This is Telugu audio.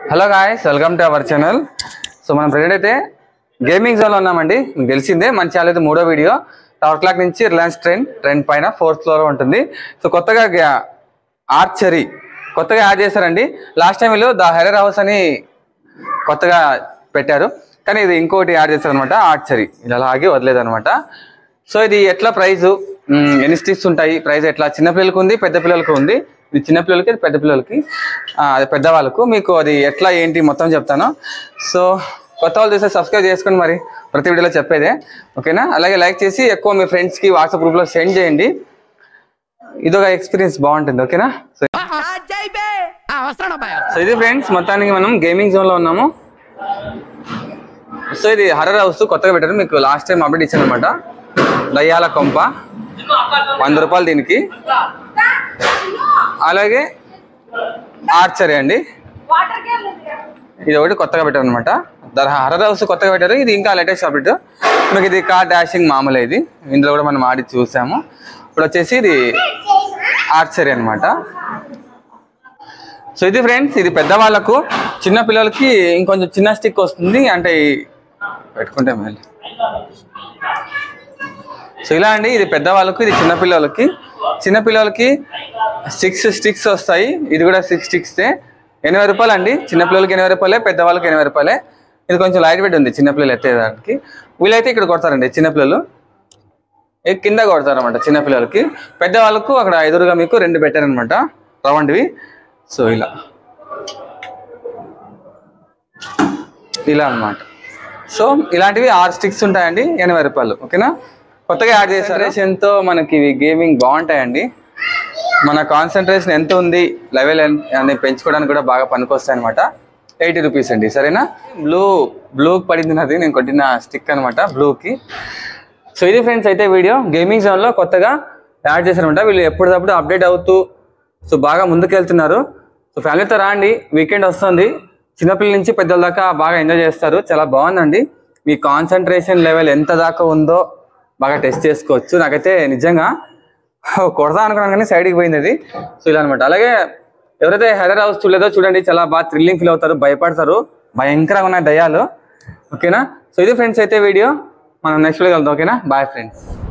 hello guys welcome to our channel so మనం ప్రజెంట్ అయితే గేమింగ్ జోన్లో ఉన్నామండి మీకు తెలిసిందే మన ఛానల్ అయితే మూడో వీడియో టవర్ క్లాక్ నుంచి రిలయన్స్ ట్రైన్ ట్రైన్ పైన ఫోర్త్ ఫ్లోర్ ఉంటుంది సో కొత్తగా గా- ఆర్చరీ కొత్తగా యాడ్ చేశారండి లాస్ట్ టైం వీళ్ళు ద హెరర్ హౌస్ అని కొత్తగా పెట్టారు కానీ ఇది ఇంకోటి యాడ్ చేస్తారు అనమాట ఆర్చరీ ఇలా అలాగే వదిలేదు అనమాట సో ఇది ఎట్లా ప్రైజు ఎన్ని స్టిక్స్ ఉంటాయి ప్రైస్ ఎట్లా చిన్న పిల్లలకు ఉంది పెద్ద పిల్లలకు ఉంది ఇది చిన్న పిల్లలకి ఇది పెద్ద పిల్లలకి ఆ, అది పెద్దవాళ్ళకు మీకు అది ఎట్లా ఏంటి మొత్తం చెప్తాను సో కొత్త వాళ్ళు చూస్తే సబ్స్క్రైబ్ చేసుకొని మరి ప్రతి వీడియోలో చెప్పేదే ఓకేనా అలాగే లైక్ చేసి ఎక్కువ మీ ఫ్రెండ్స్కి వాట్సాప్ గ్రూప్లో సెండ్ చేయండి ఇదొక ఎక్స్పీరియన్స్ బాగుంటుంది ఓకేనా సో సో ఇది ఫ్రెండ్స్ మొత్తానికి మనం గేమింగ్ జోన్ లో ఉన్నాము సో ఇది హర్రర్ హౌస్ కొత్తగా పెట్టారు మీకు లాస్ట్ టైం అప్డేట్ ఇచ్చాను అనమాట దయ్యాల కొంప వంద రూపాయలు దీనికి అలాగే ఆర్చరీ అండి ఇది ఒకటి కొత్తగా పెట్టారు అనమాట హర్రర్ హౌస్ కొత్తగా పెట్టారు ఇది ఇంకా లేటెస్ట్ అప్డేట్ మీకు ఇది కార్ డాషింగ్ మామూలు ఇది ఇందులో కూడా మనం ఆడి చూసాము ఇప్పుడు వచ్చేసి ఇది ఆర్చరీ అన్నమాట సో ఇది ఫ్రెండ్స్ ఇది పెద్దవాళ్ళకు చిన్న పిల్లలకి ఇంకొంచెం చిన్న స్టిక్ వస్తుంది అంటే ఈ- పెట్టుకుంటే మళ్ళీ సో ఇలా అండి ఇది పెద్దవాళ్ళకు ఇది చిన్న పిల్లలకి చిన్న పిల్లలకి సిక్స్ స్టిక్స్ వస్తాయి ఇది కూడా సిక్స్ స్టిక్స్ ఎనభై రూపాయలు అండి చిన్న పిల్లలకి ఎనభై రూపాయలే పెద్దవాళ్ళకి ఎనభై రూపాయలే ఇది కొంచెం లైట్ వెయిట్ ఉంది చిన్న పిల్లలు ఎత్తేదానికి వీళ్ళైతే ఇక్కడ కొడతారండి చిన్న పిల్లలు ఇది కింద కొడతారనమాట చిన్న పిల్లలకి పెద్దవాళ్ళకు అక్కడ ఎదురుగా మీకు రెండు పెట్టారనమాట రౌండ్వి సో ఇలా ఇలా అన్నమాట సో ఇలాంటివి ఆరు స్టిక్స్ ఉంటాయండి ఎనభై రూపాయలు ఓకేనా కొత్తగా యాడ్ చేసేరేషన్తో మనకి ఇవి గేమింగ్ బాగుంటాయండి మన కాన్సన్ట్రేషన్ ఎంత ఉంది లెవెల్ అని పెంచుకోవడానికి కూడా బాగా పనికొస్తాయి అనమాట ఎయిటీ రూపీస్ అండి సరేనా బ్లూ బ్లూ పడింది నాది నేను కొట్టిన స్టిక్ అనమాట బ్లూకి సో ఇది ఫ్రెండ్స్ అయితే వీడియో గేమింగ్ జోన్లో కొత్తగా యాడ్ చేశారనమాట వీళ్ళు ఎప్పటికప్పుడు అప్డేట్ అవుతూ సో బాగా ముందుకెళ్తున్నారు సో ఫ్యామిలీతో రాండి వీకెండ్ వస్తుంది చిన్నపిల్లల నుంచి పెద్దల దాకా బాగా ఎంజాయ్ చేస్తారు చాలా బాగుందండి మీ కాన్సన్ట్రేషన్ లెవెల్ ఎంత దాకా ఉందో బాగా టెస్ట్ చేసుకోవచ్చు నాకైతే నిజంగా కొడతా అనుకున్నాను కానీ సైడ్కి పోయింది అది సో ఇలా అనమాట అలాగే ఎవరైతే హెరర్ హౌస్ చూడలేదో చూడండి చాలా బాగా థ్రిల్లింగ్ ఫీల్ అవుతారు భయపడతారు భయంకరంగా ఉన్నాయి దయ్యాలు ఓకేనా సో ఇది ఫ్రెండ్స్ అయితే వీడియో మనం నెక్స్ట్ వీడియో కలుద్దాం ఓకేనా బాయ్ ఫ్రెండ్స్